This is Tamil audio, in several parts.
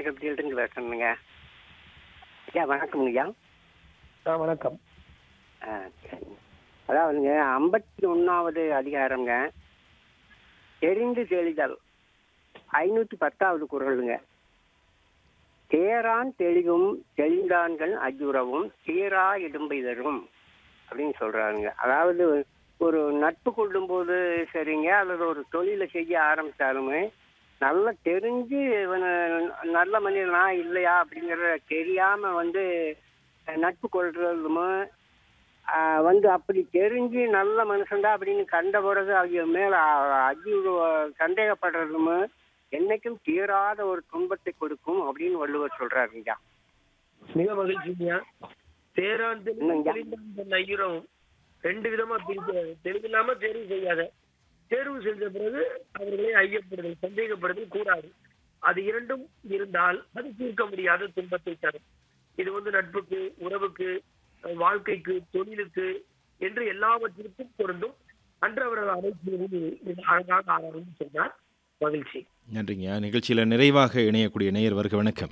நாகப்பட்டியிலிருந்து பேசுறேனுங்க ஐயா வணக்கம்ங்க ஐயா ஆ வணக்கம் ஆ சரிங்க அதாவதுங்க ஐம்பத்தி ஒன்றாவது அதிகாரங்க தெரிந்து தெளிதல் ஐநூற்றி பத்தாவது குரலுங்க தேரான் தெளிவும் தெளிந்தான்கள் அஜுரவும் தீரா இடும்பைதரும் அப்படின்னு சொல்றாருங்க அதாவது ஒரு நட்பு கொள்ளும்போது சரிங்க அல்லது ஒரு தொழிலை செய்ய ஆரம்பித்தாலுமே நல்லா தெரிஞ்சு இவனு நல்ல மனிதனா இல்லையா அப்படிங்கிறத தெரியாம வந்து நட்பு கொள்றதும் ஆஹ் வந்து அப்படி தெரிஞ்சு நல்ல மனுஷன்டா அப்படின்னு கண்ட பிறகு அவங்க மேல அஜி சந்தேகப்படுறதும் என்னைக்கும் தீராத ஒரு துன்பத்தை கொடுக்கும் அப்படின்னு வள்ளுவர் சொல்றாருங்க மிக மகிழ்ச்சிங்க தேரான் என்னங்க? தெரிந்த ஐயரும் ரெண்டு விதமா பிரிக்க தெளிவில்லாம தேர்வு செய்யாத தேர்வு செஞ்ச பிறகு அவர்களே ஐயப்படுதல் சந்தேகப்படுதல் கூடாது அது இரண்டும் இருந்தால் அது தீர்க்க முடியாத துன்பத்தை தரும் இது வந்து நட்புக்கு உறவுக்கு அஹ், வாழ்க்கைக்கு தொழிலுக்கு என்று எல்லாவற்றிற்கும் பொருந்தும் அன்று அவர்கள் அமைச்சர் அழகாக ஆறாருன்னு சொன்னார் மகிழ்ச்சி நன்றிங்க நிகழ்ச்சியில நிறைவாக இணையக்கூடிய நேயர் வருக வணக்கம்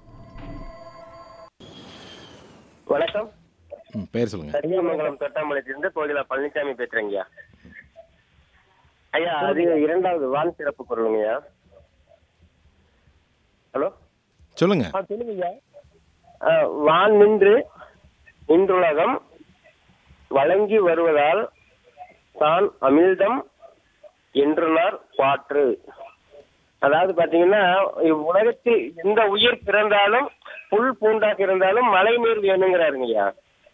வணக்கம் ம், பெயர் சொல்லுங்க சரியமங்கலம் தொட்டாமலையிலிருந்து கோகிலா பழனிசாமி பேசுறேங்கய்யா ஐயா அது இரண்டாவது வான் சிறப்பு பொருளுங்கய்யா ஹலோ சொல்லுங்க ஆ சொல்லுங்க ஐயா அஹ், வான் நின்று இன்றுலகம் வழங்கி வருவதால் தான் அமிழ்தம் என்றுனார் பாற்று அதாவது பாத்தீங்கன்னா உலகத்தில் எந்த உயிர் பிறந்தாலும் புல் பூண்டாக இருந்தாலும் மழை நீர் வேணுங்கிறாருங்கய்யா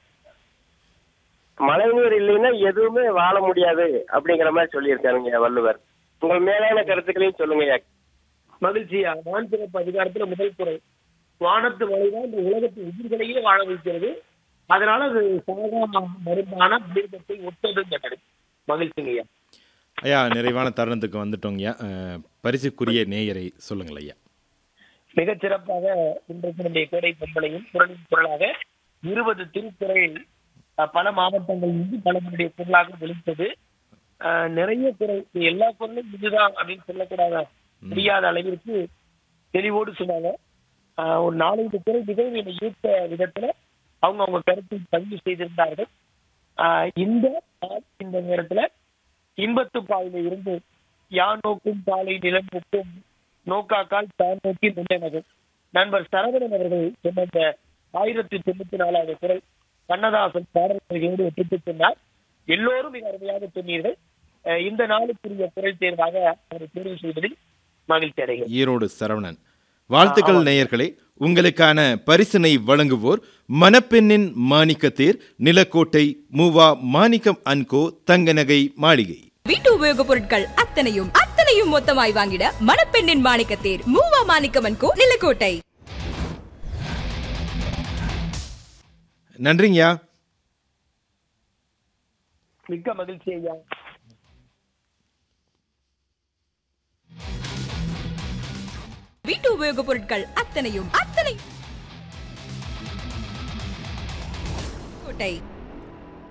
மழை நீர் இல்லைன்னா எதுவுமே வாழ முடியாது அப்படிங்கிற மாதிரி சொல்லியிருக்காருங்க வள்ளுவர் உங்கள் மேலான கருத்துக்களையும் சொல்லுங்கய்யா மகிழ்ச்சியா வான் சிறப்பு அதிகாரத்துல முதல் குறை வானத்து மழைதான் இந்த உலகத்து உயிர்களையே வாழ வைக்கிறது அதனால அது சாதா மருந்தான தீர்க்கத்தை ஒத்ததுங்கிறது மகிழ்ச்சிங்கய்யா ஐயா நிறைவான தருணத்துக்கு வந்துட்டோங்கய்யா அஹ், பரிசுக்குரிய நேயரை சொல்லுங்கள் ஐயா மிகச் சிறப்பாக இன்றைக்கு நம்முடைய கோடை பொங்கலையும் குரலின் குரலாக இருபது திருக்குறள் அஹ், பல மாவட்டங்கள் இருந்து பலருடைய குரலாக வெளித்தது அஹ், நிறைய குரல் இது எல்லா குரலும் இதுதான் அப்படின்னு சொல்லக்கூடாத முடியாத அளவிற்கு தெளிவோடு சொன்னாங்க அஹ், ஒரு நாலஞ்சு குரல் நிகழ்வு என்னை ஈர்த்த விதத்துல அவங்க அவங்க கருத்தை பதிவு செய்திருந்தார்கள் அஹ், இந்த நாள், இந்த நேரத்துல இன்பத்து பாயில இருந்து யான் நோக்கும் பாலை நிலம் நோக்கும் நோக்காக்கால் தான் நோக்கி முன்னேனகும் நண்பர் சரவணன் அவர்கள் சொன்ன இந்த ஆயிரத்தி தொண்ணூத்தி நாலாவது குரல் கண்ணதாசன் பாடல்களோடு ஒப்பிட்டு சொன்னார் எல்லோரும் மிக அருமையாக சொன்னீர்கள் அஹ் இந்த நாளுக்குரிய குரல் தேர்வாக அவரை தேர்வு செய்வதில் மகிழ்ச்சி அடைகிறேன் ஈரோடு சரவணன் வாழ்த்துக்கள் நேயர்களே உங்களுக்கான பரிசினை வழங்குவோர் மணப்பெண்ணின் மாணிக்கத்தேர் நிலக்கோட்டை மூவா மாணிக்கம் அன்கோ தங்க நகை மாளிகை வீட்டு உபயோகப் பொருட்கள் அத்தனையும் அத்தனையும் மொத்தமாய் வாங்கிட மணப்பெண்ணின் மாணிக்கத்தேர் மூவா மாணிக்கமன் கோ நிலக்கோட்டை நன்றிங்கய்யா மிக்க மகிழ்ச்சி ஐயா வீட்டு உபயோகப் பொருட்கள் அத்தனையும் அத்தனை கோட்டை